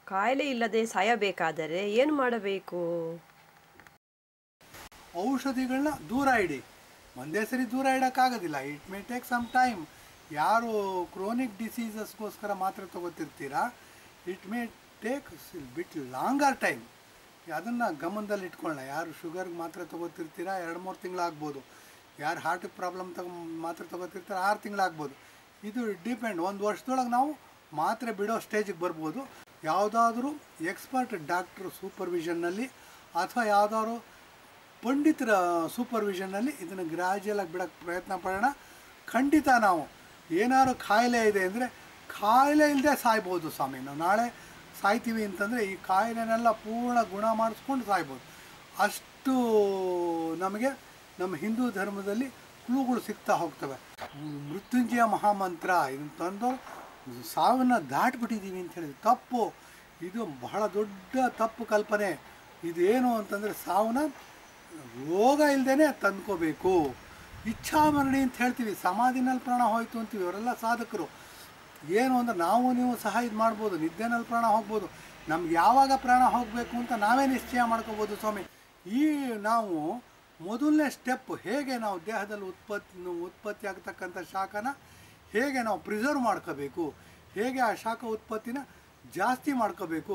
ಕಾಯಿಲೆ ಇಲ್ಲದೆ ಸಾಯಬೇಕಾದರೆ ಏನು ಮಾಡಬೇಕು ಔಷಧಿಗಳನ್ನ ದೂರ ಇಡಿ ಒಂದೇ ಸರಿ ದೂರ ಇಡೋಕ್ಕಾಗೋದಿಲ್ಲ it may take some time ಯಾರು ಕ್ರೋನಿಕ್ ಡಿಸೀಸಸ್ಗೋಸ್ಕರ ಮಾತ್ರೆ ತಗೋತಿರ್ತೀರಾ it may take bit longer time ಅದನ್ನು ಗಮನದಲ್ಲಿ ಇಟ್ಕೊಳ್ಳೋಣ ಯಾರು ಶುಗರ್ಗೆ ಮಾತ್ರೆ ತಗೋತಿರ್ತೀರಾ ಎರಡು ಮೂರು ತಿಂಗಳಾಗ್ಬೋದು ಯಾರು ಹಾರ್ಟಿಗೆ ಪ್ರಾಬ್ಲಮ್ ತಗೊ ಮಾತ್ರೆ ತಗೋತಿರ್ತಾರೆ ಆರು ತಿಂಗಳಾಗ್ಬೋದು ಇದು ಡಿಪೆಂಡ್ ಒಂದು ವರ್ಷದೊಳಗೆ ನಾವು ಮಾತ್ರೆ ಬಿಡೋ ಸ್ಟೇಜಿಗೆ ಬರ್ಬೋದು ಯಾವುದಾದ್ರೂ ಎಕ್ಸ್ಪರ್ಟ್ ಡಾಕ್ಟ್ರ್ ಸೂಪರ್ವಿಷನ್ನಲ್ಲಿ ಅಥವಾ ಯಾವುದಾದ್ರು ಪಂಡಿತರ ಸೂಪರ್ವಿಷನ್ನಲ್ಲಿ ಇದನ್ನು ಗ್ರ್ಯಾಜುಯಲಾಗಿ ಬಿಡೋಕ್ಕೆ ಪ್ರಯತ್ನ ಪಡೋಣ ಖಂಡಿತ ನಾವು ಏನಾದ್ರು ಕಾಯಿಲೆ ಇದೆ ಅಂದರೆ ಕಾಯಿಲೆ ಇಲ್ಲದೆ ಸಾಯ್ಬೋದು ಸ್ವಾಮಿ ನಾವು ನಾಳೆ ಸಾಯ್ತೀವಿ ಅಂತಂದರೆ ಈ ಕಾಯಿಲೆನೆಲ್ಲ ಪೂರ್ಣ ಗುಣ ಮಾಡಿಸ್ಕೊಂಡು ಸಾಯ್ಬೋದು ಅಷ್ಟು ನಮಗೆ ನಮ್ಮ ಹಿಂದೂ ಧರ್ಮದಲ್ಲಿ ಕ್ಲೂಗಳು ಸಿಗ್ತಾ ಹೋಗ್ತವೆ ಮೃತ್ಯುಂಜಯ ಮಹಾಮಂತ್ರ ಇದನ್ನು ತಂದವರು ಸಾವನ್ನ ದಾಟ್ಬಿಟ್ಟಿದ್ದೀವಿ ಅಂತ ಹೇಳಿದ್ರು ತಪ್ಪು ಇದು ಬಹಳ ದೊಡ್ಡ ತಪ್ಪು ಕಲ್ಪನೆ ಇದೇನು ಅಂತಂದರೆ ಸಾವನ್ನ ರೋಗ ಇಲ್ಲದೇ ತಂದ್ಕೋಬೇಕು ಇಚ್ಛಾಮರಣಿ ಅಂತ ಹೇಳ್ತೀವಿ ಸಮಾಧಿನಲ್ಲಿ ಪ್ರಾಣ ಹೋಯ್ತು ಅಂತೀವಿ ಇವರೆಲ್ಲ ಸಾಧಕರು ಏನು ಅಂದ್ರೆ ನಾವು ನೀವು ಸಹ ಇದು ಮಾಡ್ಬೋದು ನಿದ್ದೆನಲ್ಲಿ ಪ್ರಾಣ ಹೋಗ್ಬೋದು ನಮ್ಗೆ ಯಾವಾಗ ಪ್ರಾಣ ಹೋಗಬೇಕು ಅಂತ ನಾವೇ ನಿಶ್ಚಯ ಮಾಡ್ಕೋಬೋದು ಸ್ವಾಮಿ ಈ ನಾವು ಮೊದಲನೇ ಸ್ಟೆಪ್ ಹೇಗೆ ನಾವು ದೇಹದಲ್ಲಿ ಉತ್ಪತ್ತಿ ಉತ್ಪತ್ತಿ ಆಗ್ತಕ್ಕಂಥ ಶಾಖನ ಹೇಗೆ ನಾವು ಪ್ರಿಸರ್ವ್ ಮಾಡ್ಕೋಬೇಕು ಹೇಗೆ ಆ ಶಾಖ ಉತ್ಪತ್ತಿನ ಜಾಸ್ತಿ ಮಾಡ್ಕೋಬೇಕು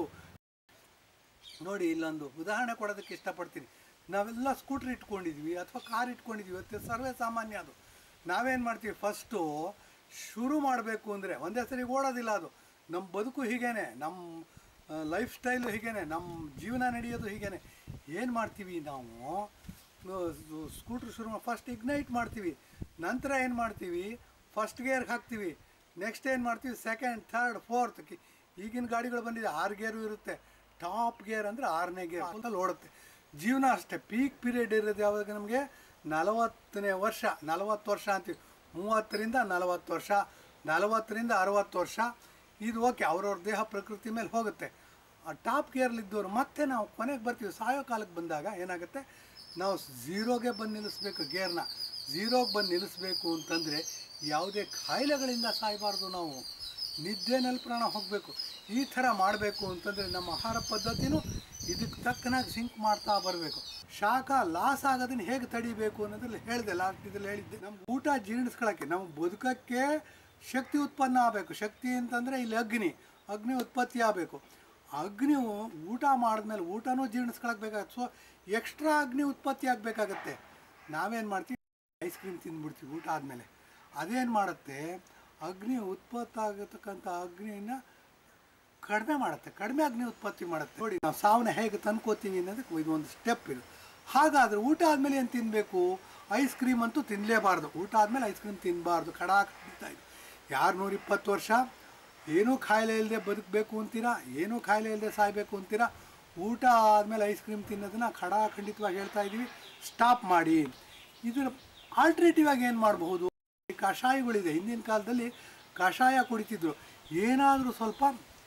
ನೋಡಿ ಇಲ್ಲೊಂದು ಉದಾಹರಣೆ ಕೊಡೋದಕ್ಕೆ ಇಷ್ಟಪಡ್ತೀನಿ ನಾವೆಲ್ಲ ಸ್ಕೂಟ್ರ್ ಇಟ್ಕೊಂಡಿದ್ವಿ ಅಥವಾ ಕಾರ್ ಇಟ್ಕೊಂಡಿದ್ವಿ ಇವತ್ತು ಸರ್ವೇ ಸಾಮಾನ್ಯ ಅದು ನಾವೇನು ಮಾಡ್ತೀವಿ ಫಸ್ಟು ಶುರು ಮಾಡಬೇಕು ಅಂದರೆ ಒಂದೇ ಸರಿ ಓಡೋದಿಲ್ಲ ಅದು ನಮ್ಮ ಬದುಕು ಹೀಗೇನೆ ನಮ್ಮ ಲೈಫ್ ಸ್ಟೈಲು ಹೀಗೇನೆ ನಮ್ಮ ಜೀವನ ನಡೆಯೋದು ಹೀಗೇನೆ ಏನು ಮಾಡ್ತೀವಿ ನಾವು ಸ್ಕೂಟ್ರ್ ಶುರು ಫಸ್ಟ್ ಇಗ್ನೈಟ್ ಮಾಡ್ತೀವಿ ನಂತರ ಏನು ಮಾಡ್ತೀವಿ ಫಸ್ಟ್ ಗೇರ್ಗೆ ಹಾಕ್ತೀವಿ ನೆಕ್ಸ್ಟ್ ಏನು ಮಾಡ್ತೀವಿ ಸೆಕೆಂಡ್ ಥರ್ಡ್ ಫೋರ್ತ್ ಈಗಿನ ಗಾಡಿಗಳು ಬಂದಿದೆ ಆರು ಗೇರು ಇರುತ್ತೆ ಟಾಪ್ ಗೇರ್ ಅಂದರೆ ಆರನೇ ಗೇರ್ ಅಂತ ಓಡುತ್ತೆ ಜೀವನ ಅಷ್ಟೇ ಪೀಕ್ ಪೀರಿಯಡ್ ಇರೋದು ಯಾವಾಗ ನಮಗೆ ನಲವತ್ತನೇ ವರ್ಷ ನಲವತ್ತು ವರ್ಷ ಅಂತೀವಿ ಮೂವತ್ತರಿಂದ ನಲವತ್ತು ವರ್ಷ ನಲವತ್ತರಿಂದ ಅರವತ್ತು ವರ್ಷ ಇದು ಓಕೆ ಅವ್ರವ್ರ ದೇಹ ಪ್ರಕೃತಿ ಮೇಲೆ ಹೋಗುತ್ತೆ ಆ ಟಾಪ್ ಗೇರ್ಲಿದ್ದವ್ರು ಮತ್ತೆ ನಾವು ಕೊನೆಗೆ ಬರ್ತೀವಿ ಸಾಯೋ ಕಾಲಕ್ಕೆ ಬಂದಾಗ ಏನಾಗುತ್ತೆ ನಾವು ಝೀರೋಗೆ ಬಂದು ನಿಲ್ಲಿಸ್ಬೇಕು ಗೇರ್ನ ಝೀರೋಗೆ ಬಂದು ನಿಲ್ಲಿಸ್ಬೇಕು ಅಂತಂದರೆ ಯಾವುದೇ ಕಾಯಿಲೆಗಳಿಂದ ಸಾಯಬಾರ್ದು ನಾವು ನಿದ್ದೆನಲ್ಲಿ ಪ್ರಾಣ ಹೋಗಬೇಕು ಈ ಥರ ಮಾಡಬೇಕು ಅಂತಂದರೆ ನಮ್ಮ ಆಹಾರ ಪದ್ಧತಿನೂ ಇದಕ್ಕೆ ತಕ್ಕನಾಗಿ ಸಿಂಕ್ ಮಾಡ್ತಾ ಬರಬೇಕು ಶಾಖ ಲಾಸ್ ಆಗೋದನ್ನ ಹೇಗೆ ತಡಿಬೇಕು ಅನ್ನೋದ್ರಲ್ಲಿ ಹೇಳಿದೆ ಲಾಸ್ಟ್ ಇದ್ರಲ್ಲಿ ಹೇಳಿದ್ದೆ ನಮ್ಮ ಊಟ ಜೀರ್ಣಿಸ್ಕೊಳ್ಳೋಕ್ಕೆ ನಮ್ಮ ಬದುಕಕ್ಕೆ ಶಕ್ತಿ ಉತ್ಪನ್ನ ಆಗಬೇಕು ಶಕ್ತಿ ಅಂತಂದರೆ ಇಲ್ಲಿ ಅಗ್ನಿ ಅಗ್ನಿ ಉತ್ಪತ್ತಿ ಆಗಬೇಕು ಅಗ್ನಿ ಊಟ ಮಾಡಿದ್ಮೇಲೆ ಊಟನೂ ಜೀರ್ಣಿಸ್ಕೊಳಕ್ಕೆ ಬೇಕಾಗತ್ತೆ ಸೊ ಎಕ್ಸ್ಟ್ರಾ ಅಗ್ನಿ ಉತ್ಪತ್ತಿ ಆಗಬೇಕಾಗತ್ತೆ ನಾವೇನು ಮಾಡ್ತೀವಿ ಐಸ್ ಕ್ರೀಮ್ ತಿಂದ್ಬಿಡ್ತೀವಿ ಊಟ ಆದಮೇಲೆ ಅದೇನು ಮಾಡುತ್ತೆ ಅಗ್ನಿ ಉತ್ಪತ್ತಾಗತಕ್ಕಂಥ ಅಗ್ನಿನ ಕಡಿಮೆ ಮಾಡುತ್ತೆ ಕಡಿಮೆ ಅಗ್ನಿ ಉತ್ಪತ್ತಿ ಮಾಡುತ್ತೆ ನೋಡಿ ನಾವು ಸಾವನ್ನ ಹೇಗೆ ತಂದ್ಕೋತೀವಿ ಅನ್ನೋದಕ್ಕೆ ಇದು ಒಂದು ಸ್ಟೆಪ್ ಇದು ಹಾಗಾದರೆ ಊಟ ಆದಮೇಲೆ ಏನು ತಿನ್ನಬೇಕು ಐಸ್ ಕ್ರೀಮ್ ಅಂತೂ ತಿನ್ನಲೇಬಾರ್ದು ಊಟ ಆದಮೇಲೆ ಐಸ್ ಕ್ರೀಮ್ ತಿನ್ನಬಾರ್ದು ಕಡಾ ಖಂಡಿತ ಇದು ಯಾರು ನೂರಿಪ್ಪತ್ತು ವರ್ಷ ಏನೂ ಕಾಯಿಲೆ ಇಲ್ಲದೆ ಬದುಕಬೇಕು ಅಂತೀರಾ ಏನೂ ಕಾಯಿಲೆ ಇಲ್ಲದೆ ಸಾಯಬೇಕು ಅಂತೀರಾ ಊಟ ಆದಮೇಲೆ ಐಸ್ ಕ್ರೀಮ್ ತಿನ್ನೋದನ್ನ ಖಡಾ ಖಂಡಿತವಾಗಿ ಹೇಳ್ತಾ ಇದ್ದೀವಿ ಸ್ಟಾಪ್ ಮಾಡಿ ಇದರ ಆಲ್ಟ್ರೇಟಿವ್ ಆಗಿ ಏನು ಮಾಡಬಹುದು ಈ ಕಷಾಯಗಳಿದೆ ಹಿಂದಿನ ಕಾಲದಲ್ಲಿ ಕಷಾಯ ಕುಡಿತಿದ್ರು ಏನಾದರೂ ಸ್ವಲ್ಪ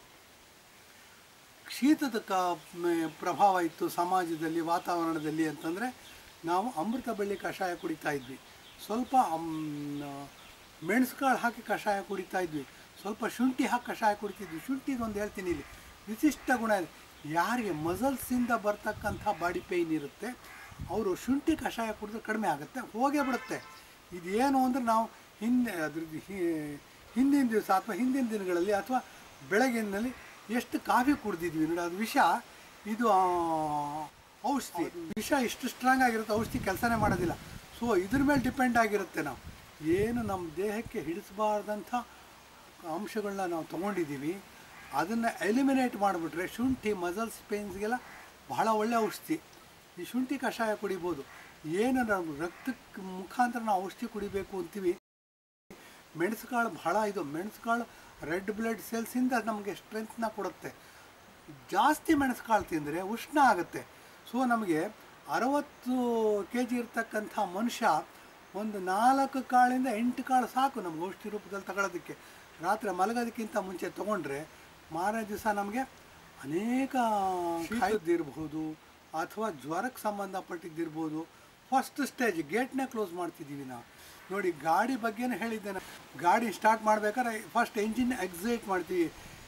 ಶೀತದ ಕ ಮ- ಪ್ರಭಾವ ಇತ್ತು ಸಮಾಜದಲ್ಲಿ ವಾತಾವರಣದಲ್ಲಿ ಅಂತಂದರೆ ನಾವು ಅಮೃತ ಬಳ್ಳಿ ಕಷಾಯ ಕುಡಿತಾ ಇದ್ವಿ ಸ್ವಲ್ಪ ಮೆಣಸುಕಾಳು ಹಾಕಿ ಕಷಾಯ ಕುಡಿತಾ ಇದ್ವಿ ಸ್ವಲ್ಪ ಶುಂಠಿ ಹಾಕಿ ಕಷಾಯ ಕುಡಿತಿದ್ವಿ ಶುಂಠಿದೊಂದು ಹೇಳ್ತೀನಿ ಇಲ್ಲಿ ವಿಶಿಷ್ಟ ಗುಣ ಇದೆ ಯಾರಿಗೆ ಮಸಲ್ಸಿಂದ ಬರ್ತಕ್ಕಂಥ ಬಾಡಿ ಪೇಯ್ನ್ ಇರುತ್ತೆ ಅವರು ಶುಂಠಿ ಕಷಾಯ ಕುಡಿದ್ರೆ ಕಡಿಮೆ ಆಗುತ್ತೆ ಹೋಗೇ ಬಿಡುತ್ತೆ ಇದೇನು ಅಂದರೆ ನಾವು ಹಿಂದೆ ಅದ್ರದ್ದು ಹಿ- ಹಿಂದಿನ ದಿವಸ ಅಥವಾ ಹಿಂದಿನ ದಿನಗಳಲ್ಲಿ ಅಥವಾ ಬೆಳಗಿನಲ್ಲಿ ಎಷ್ಟು ಕಾಫಿ ಕುಡ್ದಿದ್ವಿ ನೋಡಿ ಅದು ವಿಷ ಇದು ಆ, ಔಷಧಿ ವಿಷ ಇಷ್ಟು ಸ್ಟ್ರಾಂಗ್ ಆಗಿರುತ್ತೆ ಔಷಧಿ ಕೆಲಸನೇ ಮಾಡೋದಿಲ್ಲ ಸೊ ಇದ್ರ ಮೇಲೆ ಡಿಪೆಂಡ್ ಆಗಿರುತ್ತೆ ನಾವು ಏನು ನಮ್ಮ ದೇಹಕ್ಕೆ ಹಿಡಿಸಬಾರ್ದಂಥ ಅಂಶಗಳನ್ನ ನಾವು ತೊಗೊಂಡಿದ್ದೀವಿ ಅದನ್ನು ಎಲಿಮಿನೇಟ್ ಮಾಡಿಬಿಟ್ರೆ ಶುಂಠಿ ಮಸಲ್ಸ್ ಪೇನ್ಸ್ಗೆಲ್ಲ ಬಹಳ ಒಳ್ಳೆ ಔಷಧಿ ಈ ಶುಂಠಿ ಕಷಾಯ ಕುಡಿಬೋದು ಏನು ನಾವು ರಕ್ತಕ್ಕೆ ಮುಖಾಂತರ ನಾವು ಔಷಧಿ ಕುಡಿಬೇಕು ಅಂತೀವಿ ಮೆಣಸುಕಾಳು ಬಹಳ ಇದು ಮೆಣಸುಕಾಳು ರೆಡ್ ಬ್ಲಡ್ ಸೆಲ್ಸಿಂದ ನಮಗೆ ಸ್ಟ್ರೆಂತ್ನ ಕೊಡುತ್ತೆ ಜಾಸ್ತಿ ಮೆಣಸುಕಾಳು ತಿಂದರೆ ಉಷ್ಣ ಆಗುತ್ತೆ ಸೊ ನಮಗೆ ಅರವತ್ತು ಕೆ ಜಿ ಇರ್ತಕ್ಕಂಥ ಮನುಷ್ಯ ಒಂದು ನಾಲ್ಕು ಕಾಳಿಂದ ಎಂಟು ಕಾಳು ಸಾಕು ನಮ್ಗೆ ಔಷಧಿ ರೂಪದಲ್ಲಿ ತಗೊಳ್ಳೋದಕ್ಕೆ ರಾತ್ರಿ ಮಲಗೋದಕ್ಕಿಂತ ಮುಂಚೆ ತೊಗೊಂಡ್ರೆ ಮಾರನೇ ದಿವಸ ನಮಗೆ ಅನೇಕ ಕಾಯ್ದಿರಬಹುದು ಅಥವಾ ಜ್ವರಕ್ಕೆ ಸಂಬಂಧಪಟ್ಟಿದ್ದಿರ್ಬೋದು ಫಸ್ಟ್ ಸ್ಟೇಜ್ ಗೇಟ್ನೇ ಕ್ಲೋಸ್ ಮಾಡ್ತಿದ್ದೀವಿ ನಾವು ನೋಡಿ ಗಾಡಿ ಬಗ್ಗೆನೇ ಹೇಳಿದ್ದೆ ನಾನು ಗಾಡಿ ಸ್ಟಾರ್ಟ್ ಮಾಡ್ಬೇಕಾದ್ರೆ ಫಸ್ಟ್ ಎಂಜಿನ್ ಎಕ್ಸೈಟ್ ಮಾಡ್ತೀವಿ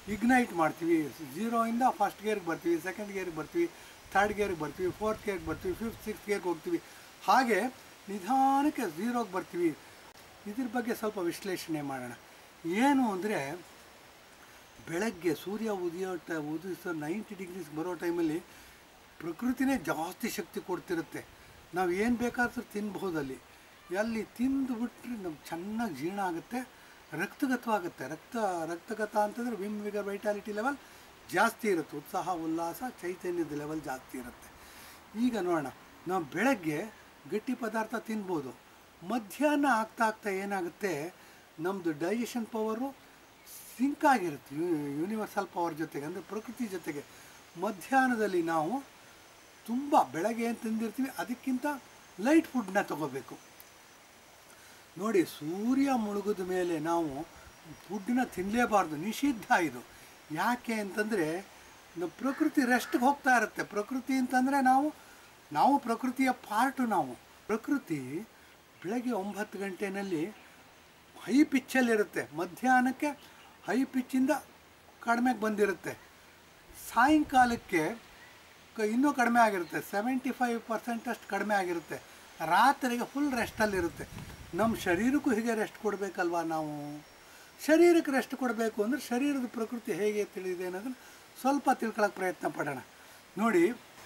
ಇಗ್ನೈಟ್ ಮಾಡ್ತೀವಿ ಝೀರೋಯಿಂದ ಫಸ್ಟ್ ಗೇರ್ಗೆ ಬರ್ತೀವಿ ಸೆಕೆಂಡ್ ಗೇರ್ಗೆ ಬರ್ತೀವಿ ಥರ್ಡ್ ಗೇರ್ಗೆ ಬರ್ತೀವಿ ಫೋರ್ತ್ ಗೇರ್ಗೆ ಬರ್ತೀವಿ ಫಿಫ್ತ್ ಸಿಕ್ಸ್ ಗೇರ್ಗೆ ಹೋಗ್ತೀವಿ ಹಾಗೆ ನಿಧಾನಕ್ಕೆ ಝೀರೋಗೆ ಬರ್ತೀವಿ ಇದ್ರ ಬಗ್ಗೆ ಸ್ವಲ್ಪ ವಿಶ್ಲೇಷಣೆ ಮಾಡೋಣ ಏನು ಅಂದರೆ ಬೆಳಗ್ಗೆ ಸೂರ್ಯ ಉದಿಯೋ ಟ ಉದಿಸೋ ನೈಂಟಿ ಡಿಗ್ರೀಸ್ ಬರೋ ಟೈಮಲ್ಲಿ ಪ್ರಕೃತಿನೇ ಜಾಸ್ತಿ ಶಕ್ತಿ ಕೊಡ್ತಿರುತ್ತೆ ನಾವು ಏನು ಬೇಕಾದ್ರೂ ತಿನ್ಬಹುದಲ್ಲಿ ಅಲ್ಲಿ ತಿಂದುಬಿಟ್ರೆ ನಮ್ಗೆ ಚೆನ್ನಾಗಿ ಜೀರ್ಣ ಆಗುತ್ತೆ ರಕ್ತಗತವಾಗುತ್ತೆ ರಕ್ತ ರಕ್ತಗತ ಅಂತಂದರೆ ವಿಮ್ ವಿಗರ್ ವೈಟಾಲಿಟಿ ಲೆವೆಲ್ ಜಾಸ್ತಿ ಇರುತ್ತೆ ಉತ್ಸಾಹ ಉಲ್ಲಾಸ ಚೈತನ್ಯದ ಲೆವೆಲ್ ಜಾಸ್ತಿ ಇರುತ್ತೆ ಈಗ ನೋಡೋಣ ನಾವು ಬೆಳಗ್ಗೆ ಗಟ್ಟಿ ಪದಾರ್ಥ ತಿನ್ಬೋದು ಮಧ್ಯಾಹ್ನ ಆಗ್ತಾ ಆಗ್ತಾ ಏನಾಗುತ್ತೆ ನಮ್ಮದು ಡೈಜೆಷನ್ ಪವರು ಸಿಂಕ್ ಆಗಿರುತ್ತೆ ಯೂನಿವರ್ಸಲ್ ಪವರ್ ಜೊತೆಗೆ ಅಂದರೆ ಪ್ರಕೃತಿ ಜೊತೆಗೆ ಮಧ್ಯಾಹ್ನದಲ್ಲಿ ನಾವು ತುಂಬ ಬೆಳಗ್ಗೆ ಏನು ತಿಂದಿರ್ತೀವಿ ಅದಕ್ಕಿಂತ ಲೈಟ್ ಫುಡ್ನ ತಗೋಬೇಕು ನೋಡಿ ಸೂರ್ಯ ಮುಳುಗಿದ ಮೇಲೆ ನಾವು ಫುಡ್ನ ತಿನ್ನಲೇಬಾರ್ದು ನಿಷಿದ್ಧ ಇದು ಯಾಕೆ ಅಂತಂದರೆ ನಮ್ಮ ಪ್ರಕೃತಿ ರೆಸ್ಟ್ಗೆ ಹೋಗ್ತಾ ಇರುತ್ತೆ ಪ್ರಕೃತಿ ಅಂತಂದರೆ ನಾವು ನಾವು ಪ್ರಕೃತಿಯ ಪಾರ್ಟು ನಾವು ಪ್ರಕೃತಿ ಬೆಳಗ್ಗೆ ಒಂಬತ್ತು ಗಂಟೆನಲ್ಲಿ ಹೈ ಪಿಚ್ಚಲ್ಲಿರುತ್ತೆ ಮಧ್ಯಾಹ್ನಕ್ಕೆ ಹೈ ಪಿಚ್ಚಿಂದ ಕಡಿಮೆಗೆ ಬಂದಿರುತ್ತೆ ಸಾಯಂಕಾಲಕ್ಕೆ ಕ- ಇನ್ನೂ ಕಡಿಮೆ ಆಗಿರುತ್ತೆ ಸೆವೆಂಟಿ ಫೈವ್ ಪರ್ಸೆಂಟಷ್ಟು ಕಡಿಮೆ ಆಗಿರುತ್ತೆ ರಾತ್ರಿಗೆ ಫುಲ್ ರೆಸ್ಟಲ್ಲಿರುತ್ತೆ ನಮ್ಮ ಶರೀರಕ್ಕೂ ಹೀಗೆ ರೆಸ್ಟ್ ಕೊಡಬೇಕಲ್ವಾ ನಾವು ಶರೀರಕ್ಕೆ ರೆಸ್ಟ್ ಕೊಡಬೇಕು ಅಂದರೆ ಶರೀರದ ಪ್ರಕೃತಿ ಹೇಗೆ ತಿಳಿದಿದೆ ಅನ್ನೋದನ್ನು ಸ್ವಲ್ಪ ತಿಳ್ಕೊಳ್ಳೋಕೆ ಪ್ರಯತ್ನ ಪಡೋಣ ನೋಡಿ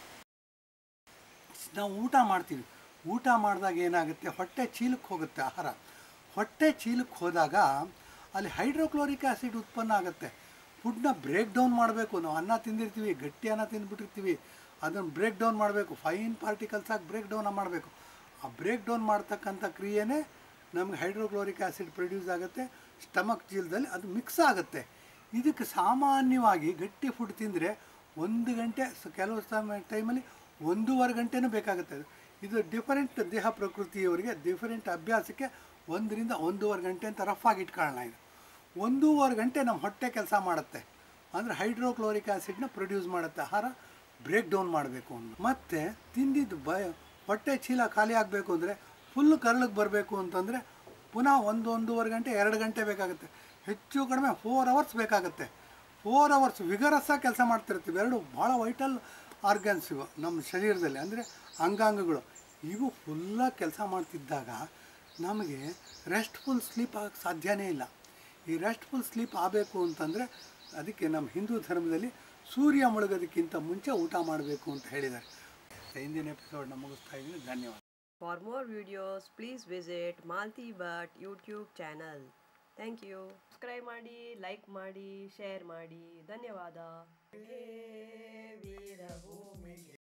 ನಾವು ಊಟ ಮಾಡ್ತೀವಿ ಊಟ ಮಾಡಿದಾಗ ಏನಾಗುತ್ತೆ ಹೊಟ್ಟೆ ಚೀಲಕ್ಕೆ ಹೋಗುತ್ತೆ ಆಹಾರ ಹೊಟ್ಟೆ ಚೀಲಕ್ಕೆ ಹೋದಾಗ ಅಲ್ಲಿ ಹೈಡ್ರೋಕ್ಲೋರಿಕ್ ಆ್ಯಸಿಡ್ ಉತ್ಪನ್ನ ಆಗುತ್ತೆ ಫುಡ್ನ ಬ್ರೇಕ್ ಡೌನ್ ಮಾಡಬೇಕು ನಾವು ಅನ್ನ ತಿಂದಿರ್ತೀವಿ ಗಟ್ಟಿ ಅನ್ನ ತಿಂದ್ಬಿಟ್ಟಿರ್ತೀವಿ ಅದನ್ನು ಬ್ರೇಕ್ ಡೌನ್ ಮಾಡಬೇಕು ಫೈನ್ ಪಾರ್ಟಿಕಲ್ಸ್ ಆಗಿ ಬ್ರೇಕ್ ಡೌನ್ ಮಾಡಬೇಕು ಆ ಬ್ರೇಕ್ ಡೌನ್ ಮಾಡ್ತಕ್ಕಂಥ ಕ್ರಿಯೆನೇ ನಮಗೆ ಹೈಡ್ರೋಕ್ಲೋರಿಕ್ ಆ್ಯಸಿಡ್ ಪ್ರೊಡ್ಯೂಸ್ ಆಗುತ್ತೆ ಸ್ಟಮಕ್ ಚೀಲದಲ್ಲಿ ಅದು ಮಿಕ್ಸ್ ಆಗುತ್ತೆ ಇದಕ್ಕೆ ಸಾಮಾನ್ಯವಾಗಿ ಗಟ್ಟಿ ಫುಡ್ ತಿಂದರೆ ಒಂದು ಗಂಟೆ ಸ- ಕೆಲವು ಸಮಯ ಟೈಮಲ್ಲಿ ಒಂದೂವರೆ ಗಂಟೆನೂ ಬೇಕಾಗುತ್ತೆ ಅದು. ಇದು ಡಿಫರೆಂಟ್ ದೇಹ ಪ್ರಕೃತಿಯವರಿಗೆ ಡಿಫರೆಂಟ್ ಅಭ್ಯಾಸಕ್ಕೆ ಒಂದರಿಂದ ಒಂದೂವರೆ ಗಂಟೆ ಅಂತ ರಫ್ ಆಗಿ ಇಟ್ಕೊಳ್ಳೋಣ ಇದು ಒಂದೂವರೆ ಗಂಟೆ ನಮ್ಮ ಹೊಟ್ಟೆ ಕೆಲಸ ಮಾಡುತ್ತೆ ಅಂದರೆ ಹೈಡ್ರೋಕ್ಲೋರಿಕ್ ಆ್ಯಸಿಡ್ನ ಪ್ರೊಡ್ಯೂಸ್ ಮಾಡುತ್ತೆ ಆಹಾರ ಬ್ರೇಕ್ ಡೌನ್ ಮಾಡಬೇಕು ಅಂತ ಮತ್ತು ತಿಂದಿದ್ದು ಬಯ ಹೊಟ್ಟೆ ಚೀಲ ಖಾಲಿ ಆಗಬೇಕು ಅಂದರೆ ಫುಲ್ ಕರಳಿಗೆ ಬರಬೇಕು ಅಂತಂದರೆ ಪುನಃ ಒಂದು ಒಂದೂವರೆ ಗಂಟೆ ಎರಡು ಗಂಟೆ ಬೇಕಾಗುತ್ತೆ ಹೆಚ್ಚು ಕಡಿಮೆ ಫೋರ್ ಅವರ್ಸ್ ಬೇಕಾಗುತ್ತೆ ಫೋರ್ ಅವರ್ಸ್ ವಿಗರಸ್ಸಾಗಿ ಕೆಲಸ ಮಾಡ್ತಿರ್ತೀವಿ ಎರಡು ಭಾಳ ವೈಟಲ್ ಆರ್ಗನ್ಸ್ ಇವು ನಮ್ಮ ಶರೀರದಲ್ಲಿ ಅಂದರೆ ಅಂಗಾಂಗಗಳು ಇವು ಫುಲ್ಲಾಗಿ ಕೆಲಸ ಮಾಡ್ತಿದ್ದಾಗ ನಮಗೆ ರೆಸ್ಟ್ಫುಲ್ ಸ್ಲೀಪ್ ಆಗಕ್ಕೆ ಸಾಧ್ಯನೇ ಇಲ್ಲ ಈ ರೆಸ್ಟ್ಫುಲ್ ಸ್ಲೀಪ್ ಆಗಬೇಕು ಅಂತಂದರೆ ಅದಕ್ಕೆ ನಮ್ಮ ಹಿಂದೂ ಧರ್ಮದಲ್ಲಿ ಸೂರ್ಯ ಮುಳುಗೋದಕ್ಕಿಂತ ಮುಂಚೆ ಊಟ ಮಾಡಬೇಕು ಅಂತ ಹೇಳಿದ್ದಾರೆ ಹಿಂದಿನ ಎಪಿಸೋಡ್ನ ಮುಗಿಸ್ತಾ ಇದ್ದೀನಿ ಧನ್ಯವಾದ For more videos, please visit Malti Bhatt YouTube channel. Thank you. Subscribe ಮಾಡಿ ಲೈಕ್ ಮಾಡಿ ಶೇರ್ ಮಾಡಿ ಧನ್ಯವಾದ